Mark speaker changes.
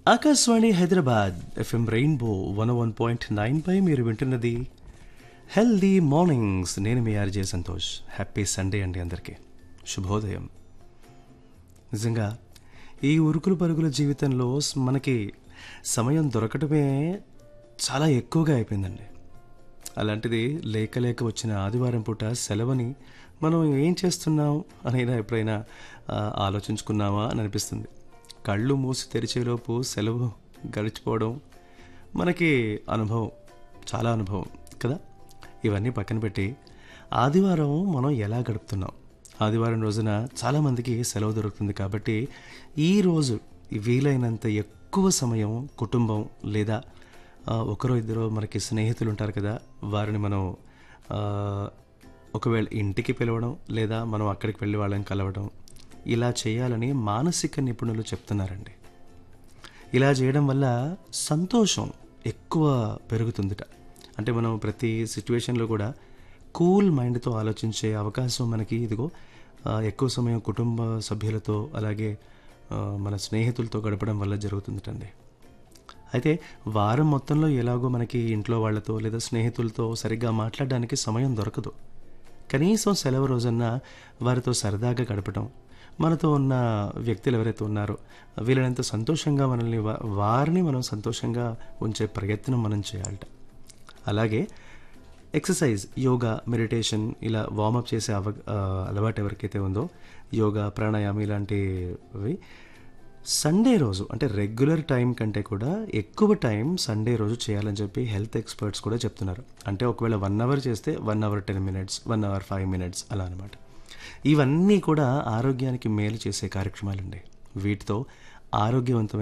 Speaker 1: Akashvani Hyderabad FM rainbow one one point nine పై మీరు వింటున్నది హెల్దీ మార్నింగ్స్ నేను మీ ఆర్జే సంతోష్ హ్యాపీ సండే అండి అందరికీ శుభోదయం నిజంగా ఈ ఉరుకులు పరుగుల జీవితంలో స్- మనకి సమయం దొరకటమే చాలా ఎక్కువగా అయిపోయిందండి అలాంటిది లేక లేక వచ్చిన ఆదివారం పూట సెలవుని మనం ఏం చేస్తున్నాం అనేది ఎప్పుడైనా ఆ, ఆలోచించుకున్నామా అని అనిపిస్తుంది కళ్ళు మూసి తెరిచేలోపు సెలవు గడిచిపోవడం మనకి అనుభవం చాలా అనుభవం కదా ఇవన్నీ పక్కన పెట్టి ఆదివారం మనం ఎలా గడుపుతున్నాం ఆదివారం రోజున చాలామందికి సెలవు దొరుకుతుంది కాబట్టి ఈ రోజు వీలైనంత ఎక్కువ సమయం కుటుంబం లేదా ఆ, ఒకరో ఇద్దరు మనకి స్నేహితులు ఉంటారు కదా వారిని మనం ఆ, ఒకవేళ ఇంటికి పిలవడం లేదా మనం అక్కడికి వెళ్ళి వాళ్ళని కలవడం ఇలా చేయాలని మానసిక నిపుణులు చెప్తున్నారండి ఇలా చేయడం వల్ల సంతోషం ఎక్కువ పెరుగుతుందిట అంటే మనం ప్రతి సిచ్యువేషన్లో కూడా కూల్ మైండ్తో ఆలోచించే అవకాశం మనకి ఇదిగో ఆ, ఎక్కువ సమయం కుటుంబ సభ్యులతో అలాగే ఆ, మన స్నేహితులతో గడపడం వల్ల జరుగుతుందటండి అయితే వారం మొత్తంలో ఎలాగో మనకి ఇంట్లో వాళ్ళతో లేదా స్నేహితులతో సరిగ్గా మాట్లాడడానికి సమయం దొరకదు కనీసం సెలవు రోజన్నా వారితో సరదాగా గడపడం మనతో ఉన్న వ్యక్తులు ఎవరైతే ఉన్నారో వీళ్ళనంత సంతోషంగా మనల్ని వా- వారిని మనం సంతోషంగా ఉంచే ప్రయత్నం మనం చేయాలట అలాగే ఎక్సర్సైజ్ యోగా మెడిటేషన్ ఇలా వార్మప్ చేసే అవ ఆ, అలవాటు ఎవరికైతే ఉందో యోగా ప్రాణాయామం ఇలాంటివి సండే రోజు అంటే రెగ్యులర్ టైం కంటే కూడా ఎక్కువ టైం సండే రోజు చేయాలని చెప్పి హెల్త్ ఎక్స్పర్ట్స్ కూడా చెప్తున్నారు అంటే ఒకవేళ వన్ అవర్ చేస్తే one hour ten minutes one hour five minutes అలా అనమాట ఇవన్నీ కూడా ఆరోగ్యానికి మేలు చేసే కార్యక్రమాలండి వీటితో ఆరోగ్యవంతమైన